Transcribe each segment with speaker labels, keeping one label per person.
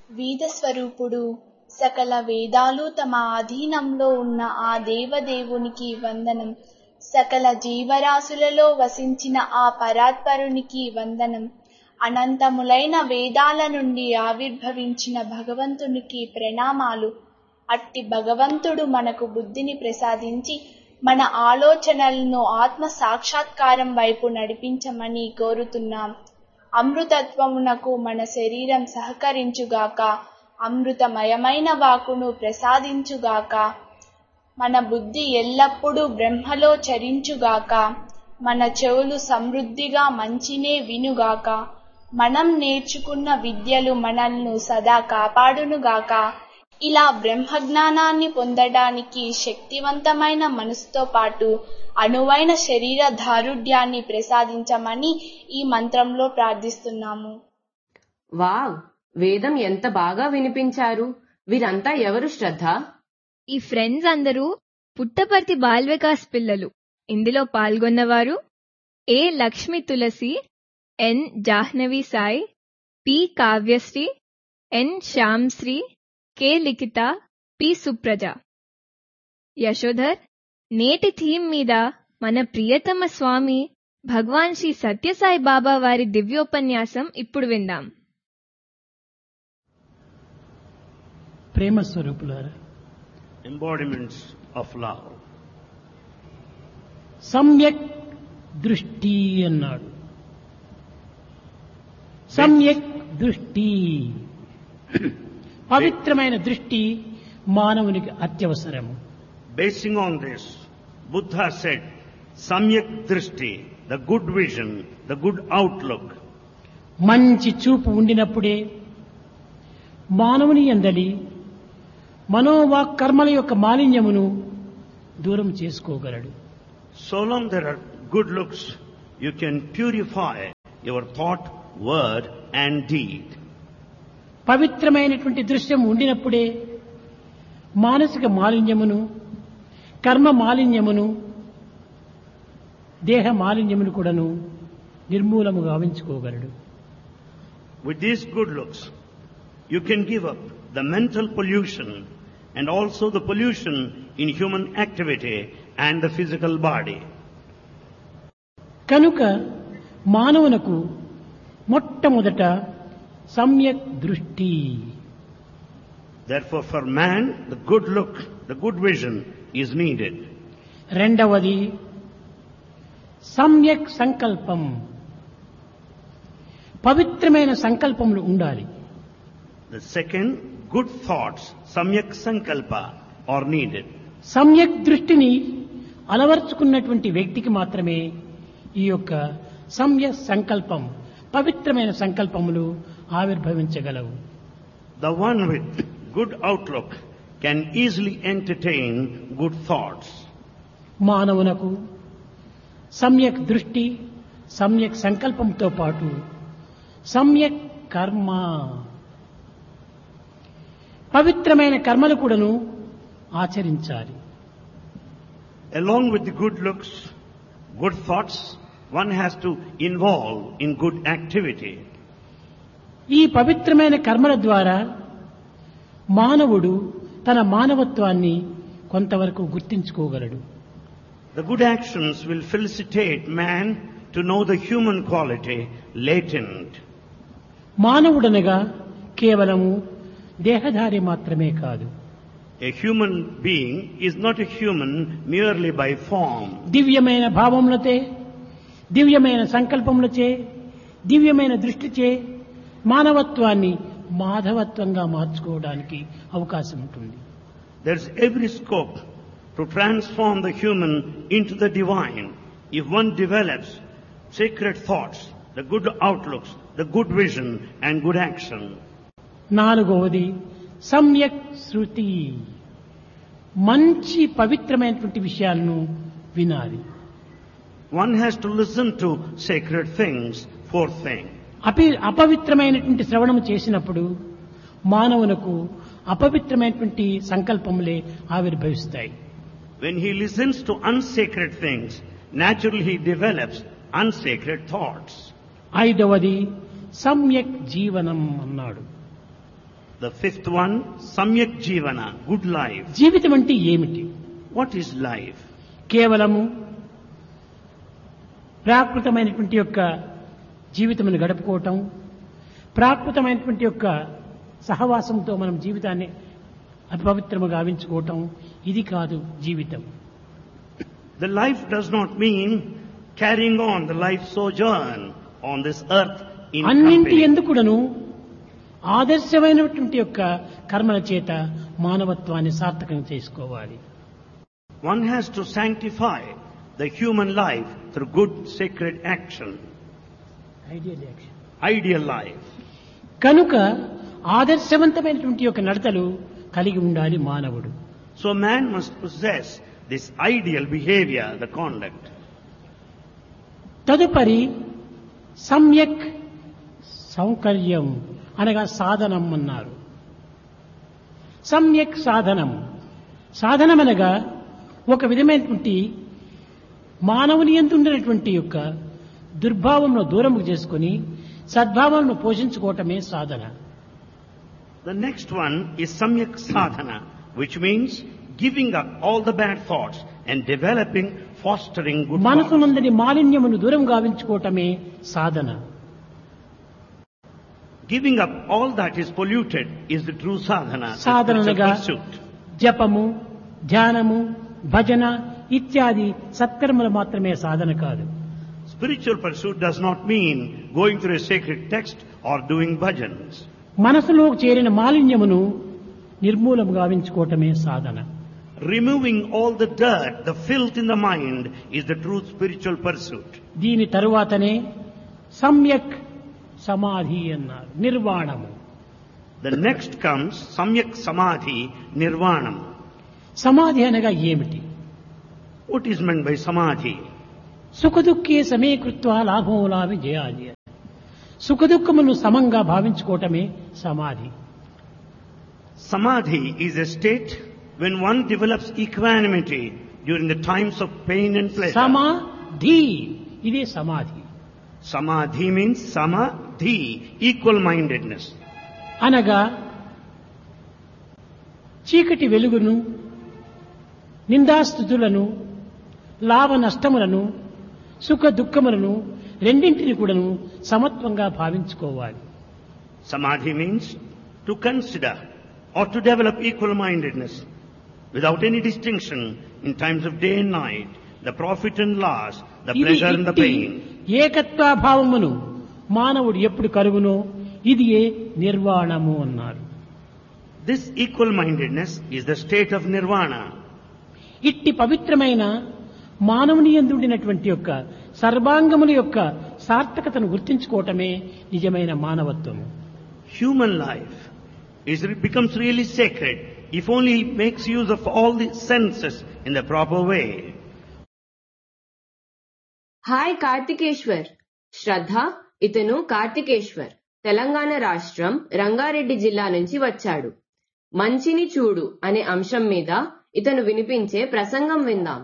Speaker 1: వేద స్వరూపుడు సకల వేదాలు తమ ఆధీనంలో ఉన్న ఆ దేవదేవునికి వందనం సకల జీవరాశులలో వసించిన ఆ పరాత్పరునికి వందనం అనంతములైన వేదాల నుండి ఆవిర్భవించిన భగవంతునికి ప్రణామాలు అట్టి భగవంతుడు మనకు బుద్ధిని ప్రసాదించి మన ఆలోచనలను ఆత్మ సాక్షాత్కారం వైపు నడిపించమని కోరుతున్నాం అమృతత్వమునకు మన శరీరం సహకరించుగాక అమృతమయమైన వాకును ప్రసాదించుగాక మన బుద్ధి ఎల్లప్పుడూ బ్రహ్మలో చరించుగాక మన చెవులు సమృద్ధిగా మంచినే వినుగాక మనం నేర్చుకున్న విద్యలు మనల్ని సదా కాపాడునుగాక ఇలా బ్రహ్మజ్ఞానాన్ని పొందడానికి శక్తివంతమైన మనసుతో పాటు అనువైన శరీర దారుఢ్యాన్ని ప్రసాదించమని ఈ మంత్రంలో ప్రార్థిస్తున్నాము
Speaker 2: వావ్ వేదం ఎంత బాగా వినిపించారు వీరంతా ఎవరు శ్రద్ధ
Speaker 3: ఈ ఫ్రెండ్స్ అందరూ పుట్టపర్తి బాల్ వికాస్ పిల్లలు ఇందులో పాల్గొన్నవారు A Lakshmi Tulasi N Jahnavi Sai P Kavyasri N Shyamsri K Likhita P Supraja Yashodhar నేటి థీమ్ మీద మన ప్రియతమ స్వామి భగవాన్ శ్రీ సత్యసాయి బాబా వారి దివ్యోపన్యాసం ఇప్పుడు విందాం
Speaker 4: ప్రేమ స్వరూపులారా
Speaker 5: embodiments of love.
Speaker 4: సమ్యక్ దృష్టి అన్నాడు సమ్యక్ దృష్టి పవిత్రమైన దృష్టి మానవునికి అత్యవసరము
Speaker 5: Basing on this, Buddha said, Samyak Drishti, the good vision, the good outlook.
Speaker 4: మంచి చూపు ఉండినప్పుడే మానవుని ఎందలి మనోవాక్ కర్మల యొక్క మాలిన్యమును దూరం చేసుకోగలడు
Speaker 5: So long there are good looks, you can purify your thought, word and deed.
Speaker 4: పవిత్రమైనటువంటి దృశ్యం ఉండినప్పుడే మానసిక మాలిన్యమును కర్మ మాలిన్యమును దేహ మాలిన్యమును కూడాను నిర్మూలము గావించుకోగలడు
Speaker 5: With these good looks, you can give up the mental pollution and also the pollution in human activity and the physical body.
Speaker 4: కనుక మానవునకు మొట్టమొదట సమ్యక్ దృష్టి
Speaker 5: Therefore, for man, the good look, the good vision is needed.
Speaker 4: రెండవది సమ్యక్ సంకల్పం పవిత్రమైన సంకల్పములు ఉండాలి
Speaker 5: The second, good thoughts, samyak sankalpa, are needed.
Speaker 4: సమ్యక్ దృష్టిని అలవర్చుకున్నటువంటి వ్యక్తికి మాత్రమే ఈ యొక్క సమ్య సంకల్పం పవిత్రమైన సంకల్పములు ఆవిర్భవించగలవు
Speaker 5: The one with good outlook can easily entertain good thoughts.
Speaker 4: మానవునకు సమ్యక్ దృష్టి సమ్యక్ సంకల్పంతో పాటు సమ్యక్ కర్మ పవిత్రమైన కర్మలు కూడాను ఆచరించాలి
Speaker 5: Along with the good looks, good thoughts, one has to involve in good activity.
Speaker 4: ఈ పవిత్రమైన కర్మల ద్వారా మానవుడు తన మానవత్వాన్ని కొంతవరకు గుర్తించుకోగలడు
Speaker 5: The good actions will felicitate man to know the human quality latent.
Speaker 4: మానవుడనగా కేవలము దేహధారి మాత్రమే కాదు
Speaker 5: A human being is not a human merely by form.
Speaker 4: దివ్యమైన భావములచే దివ్యమైన సంకల్పములచే దివ్యమైన దృష్టిచే మానవత్వాన్ని మాధవత్వంగా మార్చుకోవడానికి అవకాశం ఉంటుంది
Speaker 5: There's every scope to transform the human into the divine if one develops sacred thoughts, the good outlooks, the good vision and good action.
Speaker 4: నాలుగవది సమ్యక్ శృతి మంచి పవిత్రమైనటువంటి విషయాలను వినాలి
Speaker 5: One has to listen to sacred things, fourth thing.
Speaker 4: అపి అపవిత్రమైనటువంటి శ్రవణము చేసినప్పుడు మానవునకు అపవిత్రమైనటువంటి సంకల్పములే ఆవిర్భవిస్తాయి
Speaker 5: When he listens to unsacred things, naturally he develops unsacred thoughts.
Speaker 4: ఐదవది సమ్యక్ జీవనం అన్నాడు
Speaker 5: The fifth one, Samyak Jivana, good life.
Speaker 4: జీవితం అంటే ఏమిటి
Speaker 5: What is life?
Speaker 4: కేవలము ప్రాకృతమైనటువంటి యొక్క జీవితమును గడుపుకోవటం ప్రాకృతమైనటువంటి యొక్క సహవాసంతో మనం జీవితాన్ని అపవిత్రము గావించుకోవటం ఇది కాదు జీవితం
Speaker 5: The life does not mean carrying on the life sojourn on this earth in
Speaker 4: అన్నింటి
Speaker 5: company.
Speaker 4: ఎందుకుడను ఆదర్శమైనటువంటి యొక్క కర్మల చేత మానవత్వాన్ని సార్థకం చేసుకోవాలి
Speaker 5: One has to sanctify the human life through good sacred action, ideal life.
Speaker 4: కనుక ఆదర్శవంతమైనటువంటి యొక్క నడతలు కలిగి ఉండాలి మానవుడు
Speaker 5: So man must possess this ideal behavior, the conduct.
Speaker 4: తదుపరి సమ్యక్ సౌకర్యం అనగా సాధనం అన్నారు సమ్యక్ సాధనం సాధనం అనగా ఒక విధమైనటువంటి మానవుని ఎందుండినటువంటి యొక్క దుర్భావంను దూరము చేసుకొని సద్భావంను పోషించుకోవటమే సాధన
Speaker 5: The next one is Samyak Sadhana, which means giving up all the bad thoughts and developing, fostering good thoughts.
Speaker 4: మనసునందని మాలిన్యమును దూరం గావించుకోవటమే సాధన
Speaker 5: Giving up all that is polluted is the true sadhana, the
Speaker 4: సాధనలుగా
Speaker 5: spiritual pursuit.
Speaker 4: జపము ధ్యానము భజన ఇత్యాది సత్కర్మలు మాత్రమే సాధన కాదు
Speaker 5: Spiritual pursuit does not mean going through a sacred text or doing bhajans.
Speaker 4: మనసులో చేరిన మాలిన్యమును నిర్మూలము గావించుకోవటమే సాధన
Speaker 5: Removing all the dirt, the filth in the mind is the true spiritual pursuit.
Speaker 4: దీని తరువాతనే సమ్యక్ సమాధి అన్నారు నిర్వాణము
Speaker 5: The next comes Samyak Samadhi Nirvanam.
Speaker 4: సమాధి అనగా ఏమిటి
Speaker 5: What is meant by Samadhi?
Speaker 4: సుఖదుఖే సమీకృత్వ లాభం లాభి జయాలి సుఖదుఖమును సమంగా భావించుకోవటమే సమాధి
Speaker 5: Samadhi is a state when one develops equanimity during the times of pain and pleasure.
Speaker 4: సమాధి ఇదే సమాధి
Speaker 5: Samadhi means samadhi, equal mindedness.
Speaker 4: అనగా చీకటి వెలుగును నిందాస్థుతులను లాభ నష్టములను సుఖ దుఃఖములను రెండింటిని కూడాను సమత్వంగా భావించుకోవాలి
Speaker 5: Samadhi means to consider or to develop equal mindedness without any distinction in times of day and night, the profit and loss, the
Speaker 4: ఇది
Speaker 5: pleasure and the
Speaker 4: ఇట్టి
Speaker 5: pain.
Speaker 4: ఏకత్వాభావమును మానవుడు ఎప్పుడు కలుగునో ఇది ఏ నిర్వాణము అన్నారు
Speaker 5: This equal mindedness is the state of nirvana.
Speaker 4: ఇట్టి పవిత్రమైన మానవుని ఎందుండినటువంటి యొక్క సర్వాంగముల యొక్క సార్థకతను గుర్తించుకోవటమే నిజమైన మానవత్వము
Speaker 5: Human life is, becomes really sacred if only it makes use of all the senses in the proper way.
Speaker 2: Hi Karthikeshwar Shraddha ఇతను కార్తికేశ్వర్ తెలంగాణ రాష్ట్రం రంగారెడ్డి జిల్లా నుంచి వచ్చాడు మంచిని చూడు అనే అంశం మీద ఇతను వినిపించే ప్రసంగం విందాం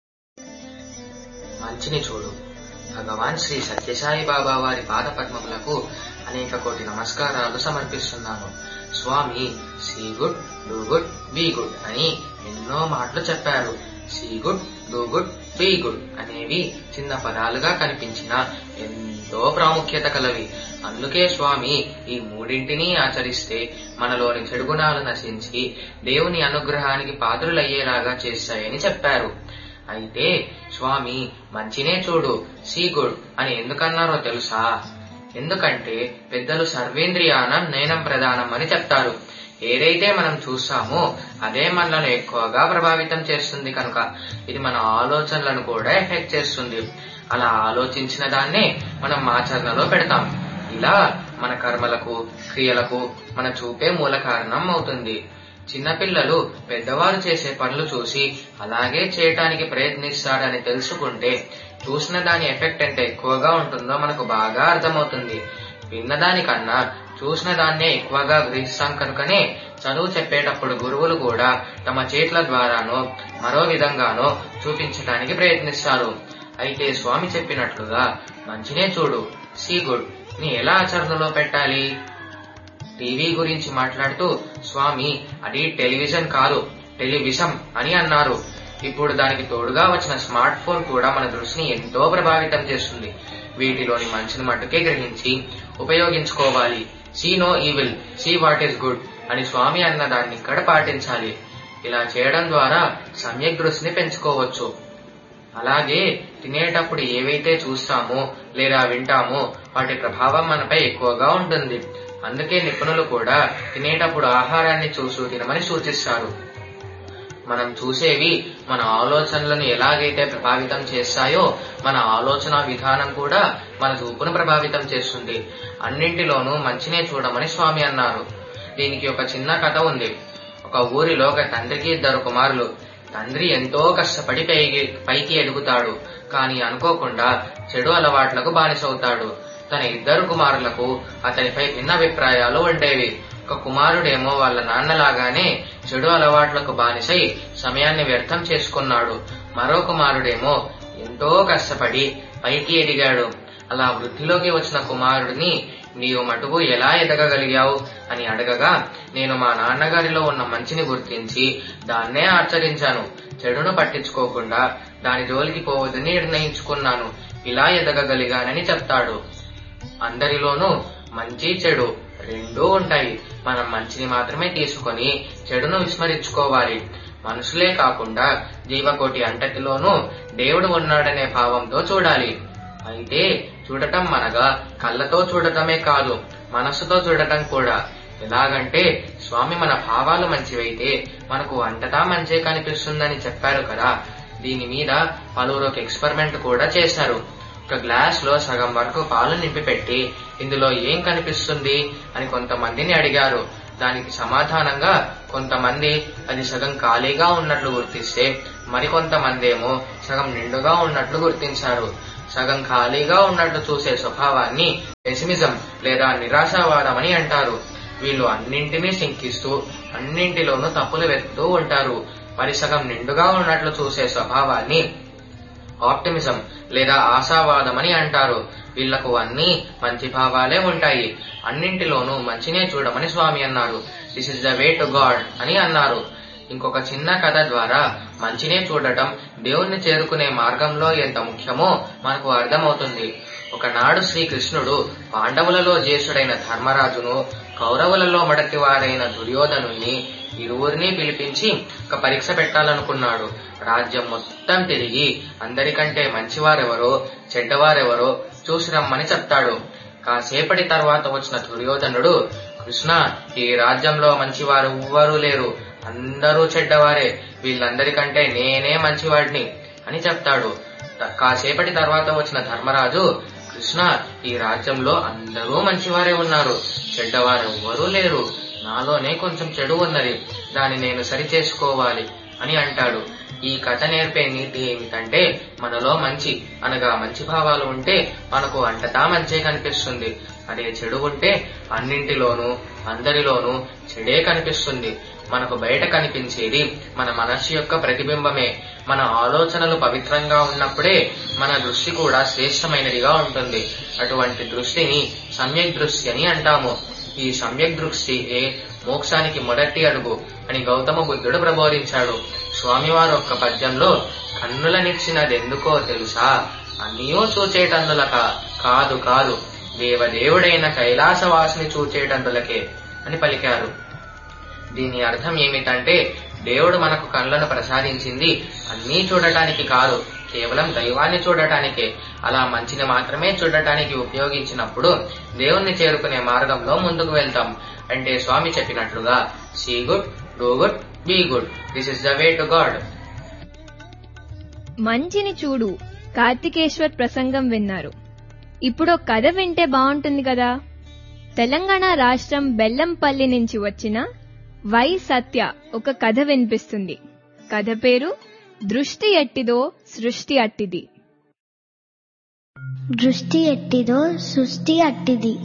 Speaker 6: మంచిని చూడు భగవాన్ శ్రీ సత్యసాయి బాబా వారి పాద పద్మములకు అనేక కోటి నమస్కారాలు సమర్పిస్తున్నాను స్వామి see good do good be good అని ఎన్నో మాటలు చెప్పారు see good do good be good అనేవి చిన్న పదాలుగా కనిపించిన ఎంతో ప్రాముఖ్యత కలవి అందుకే స్వామి ఈ మూడింటిని ఆచరిస్తే మనలోని చెడు గుణాలు నశించి దేవుని అనుగ్రహానికి పాత్రులయ్యేలాగా చేస్తాయని చెప్పారు అయితే స్వామి మంచినే చూడు సీ గుడ్ అని ఎందుకన్నారో తెలుసా ఎందుకంటే పెద్దలు సర్వేంద్రియానం నయనం ప్రధానం అని చెప్తారు ఏదైతే మనం చూస్తామో అదే మనలను ఎక్కువగా ప్రభావితం చేస్తుంది కనుక ఇది మన ఆలోచనలను కూడా ఎఫెక్ట్ చేస్తుంది అలా ఆలోచించిన దాన్నే మనం ఆచరణలో పెడతాం ఇలా మన కర్మలకు క్రియలకు మన చూపే మూల కారణం అవుతుంది చిన్నపిల్లలు పెద్దవారు చేసే పనులు చూసి అలాగే చేయటానికి ప్రయత్నిస్తాడని తెలుసుకుంటే చూసిన దాని ఎఫెక్ట్ ఎంత ఎక్కువగా ఉంటుందో మనకు బాగా అర్థమవుతుంది విన్నదానికన్నా చూసిన దాన్నే ఎక్కువగా గ్రహిస్తాం కనుకనే చదువు చెప్పేటప్పుడు గురువులు కూడా తమ చేతుల ద్వారానో మరో విధంగానో చూపించడానికి ప్రయత్నిస్తారు అయితే స్వామి చెప్పినట్లుగా మంచినే చూడు సీ గుడ్ ని ఎలా ఆచరణలో పెట్టాలి టీవీ గురించి మాట్లాడుతూ స్వామి అది టెలివిజన్ కాదు టెలివిజన్ అని అన్నారు ఇప్పుడు దానికి తోడుగా వచ్చిన స్మార్ట్ ఫోన్ కూడా మన దృష్టిని ఎంతో ప్రభావితం చేస్తుంది వీటిలోని మంచిని మట్టుకే గ్రహించి ఉపయోగించుకోవాలి see no evil see what is good అని స్వామి అన్న దాన్ని ఇక్కడ పాటించాలి ఇలా చేయడం ద్వారా సమ్యక్ దృష్టిని పెంచుకోవచ్చు అలాగే తినేటప్పుడు ఏవైతే చూస్తామో లేదా వింటామో వాటి ప్రభావం మనపై ఎక్కువగా ఉంటుంది అందుకే నిపుణులు కూడా తినేటప్పుడు ఆహారాన్ని చూసు తినమని సూచిస్తారు మనం చూసేవి మన ఆలోచనలను ఎలాగైతే ప్రభావితం చేస్తాయో మన ఆలోచన విధానం కూడా మన చూపును ప్రభావితం చేస్తుంది అన్నింటిలోనూ మంచినే చూడమని స్వామి అన్నారు దీనికి ఒక చిన్న కథ ఉంది ఒక ఊరిలో ఒక తండ్రికి ఇద్దరు కుమారులు తండ్రి ఎంతో కష్టపడి పైకి పైకి ఎదుగుతాడు కానీ అనుకోకుండా చెడు అలవాట్లకు బానిసవుతాడు తన ఇద్దరు కుమారులకు అతనిపై భిన్నాభిప్రాయాలు ఉండేవి ఒక కుమారుడేమో వాళ్ళ నాన్నలాగానే చెడు అలవాట్లకు బానిసై సమయాన్ని వ్యర్థం చేసుకున్నాడు మరో కుమారుడేమో ఎంతో కష్టపడి పైకి ఎదిగాడు అలా వృద్ధిలోకి వచ్చిన కుమారుడిని నీవు మటుకు ఎలా ఎదగగలిగావు అని అడగగా నేను మా నాన్నగారిలో ఉన్న మంచిని గుర్తించి దాన్నే ఆచరించాను చెడును పట్టించుకోకుండా దాని జోలికి పోవద్దని నిర్ణయించుకున్నాను ఇలా ఎదగగలిగానని చెప్తాడు అందరిలోనూ మంచి చెడు రెండూ ఉంటాయి మనం మంచిని మాత్రమే తీసుకొని చెడును విస్మరించుకోవాలి మనుషులే కాకుండా జీవకోటి అంతటిలోనూ దేవుడు ఉన్నాడనే భావంతో చూడాలి అయితే చూడటం మనగా కళ్ళతో చూడటమే కాదు మనస్సుతో చూడటం కూడా ఎలాగంటే స్వామి మన భావాలు మంచివైతే మనకు అంతటా మంచే కనిపిస్తుందని చెప్పారు కదా దీని మీద పలువురు ఒక ఎక్స్పెరిమెంట్ కూడా చేశారు ఒక గ్లాస్ లో సగం వరకు పాలు నింపి పెట్టి ఇందులో ఏం కనిపిస్తుంది అని కొంతమందిని అడిగారు దానికి సమాధానంగా కొంతమంది అది సగం ఖాళీగా ఉన్నట్లు గుర్తిస్తే మరికొంతమంది ఏమో సగం నిండుగా ఉన్నట్లు గుర్తించారు సగం ఖాళీగా ఉన్నట్లు చూసే స్వభావాన్ని పెసిమిజం లేదా నిరాశావాదం అని అంటారు వీళ్ళు అన్నింటినీ శంకిస్తూ అన్నింటిలోనూ తప్పులు వెతుకుతూ ఉంటారు మరి సగం నిండుగా ఉన్నట్లు చూసే స్వభావాన్ని ఆప్టిమిజం లేదా ఆశావాదం అని అంటారు వీళ్లకు అన్ని మంచి భావాలే ఉంటాయి అన్నింటిలోనూ మంచినే చూడమని స్వామి అన్నారు this is the way to God అని అన్నారు ఇంకొక చిన్న కథ ద్వారా మంచినే చూడటం దేవుణ్ణి చేరుకునే మార్గంలో ఎంత ముఖ్యమో మనకు అర్థమవుతుంది ఒకనాడు శ్రీకృష్ణుడు పాండవులలో జ్యేష్ఠుడైన ధర్మరాజును కౌరవులలో మడతివారైన దుర్యోధనుణ్ణి ఇరువురిని పిలిపించి ఒక పరీక్ష పెట్టాలనుకున్నాడు రాజ్యం మొత్తం తిరిగి అందరికంటే మంచివారెవరో చెడ్డవారెవరో చూసి రమ్మని చెప్తాడు కాసేపటి తర్వాత వచ్చిన దుర్యోధనుడు కృష్ణ ఈ రాజ్యంలో మంచివారు ఎవ్వరూ లేరు అందరూ చెడ్డవారే వీళ్ళందరికంటే నేనే మంచివాడిని అని చెప్తాడు కాసేపటి తర్వాత వచ్చిన ధర్మరాజు కృష్ణ ఈ రాజ్యంలో అందరూ మంచివారే ఉన్నారు చెడ్డవారు ఎవ్వరూ లేరు నాలోనే కొంచెం చెడు ఉన్నది దాన్ని నేను సరి చేసుకోవాలి అని అంటాడు ఈ కథ నేర్పే నీతి ఏమిటంటే మనలో మంచి అనగా మంచి భావాలు ఉంటే మనకు అంతటా మంచే కనిపిస్తుంది అదే చెడు ఉంటే అన్నింటిలోనూ అందరిలోనూ చెడే కనిపిస్తుంది మనకు బయట కనిపించేది మన మనస్సు యొక్క ప్రతిబింబమే మన ఆలోచనలు పవిత్రంగా ఉన్నప్పుడే మన దృష్టి కూడా శ్రేష్టమైనదిగా ఉంటుంది అటువంటి దృష్టిని సమ్యక్ దృష్టి అని అంటాము ఈ సమ్యక్ దృష్టియే మోక్షానికి మొదటి అడుగు అని గౌతమ బుద్ధుడు ప్రబోధించాడు స్వామివారు ఒక్క పద్యంలో కన్నులనిచ్చినదెందుకో తెలుసా అన్నీయూ చూచేటందులక కాదు కాదు దేవదేవుడైన కైలాసవాసిని చూచేటందులకే అని పలికారు దీని అర్థం ఏమిటంటే దేవుడు మనకు కళ్ళను ప్రసాదించింది అన్నీ చూడటానికి కాదు కేవలం దైవాన్ని చూడటానికే అలా మంచిని మాత్రమే చూడటానికి ఉపయోగించినప్పుడు దేవుణ్ణి చేరుకునే మార్గంలో ముందుకు వెళ్తాం అంటే స్వామి చెప్పినట్లుగా see good do good be good this is the way to God
Speaker 3: మంచిని చూడు కార్తికేశ్వర్ ప్రసంగం విన్నారు ఇప్పుడు ఒక కథ వింటే బాగుంటుంది కదా తెలంగాణ రాష్ట్రం బెల్లంపల్లి నుంచి వచ్చిన వై సత్య ఒక కథ వినిపిస్తుంది కథ పేరు దృష్టి ఎట్టిదో సృష్టి అట్టిది
Speaker 7: దృష్టి ఎట్టిదో సృష్టి అట్టిది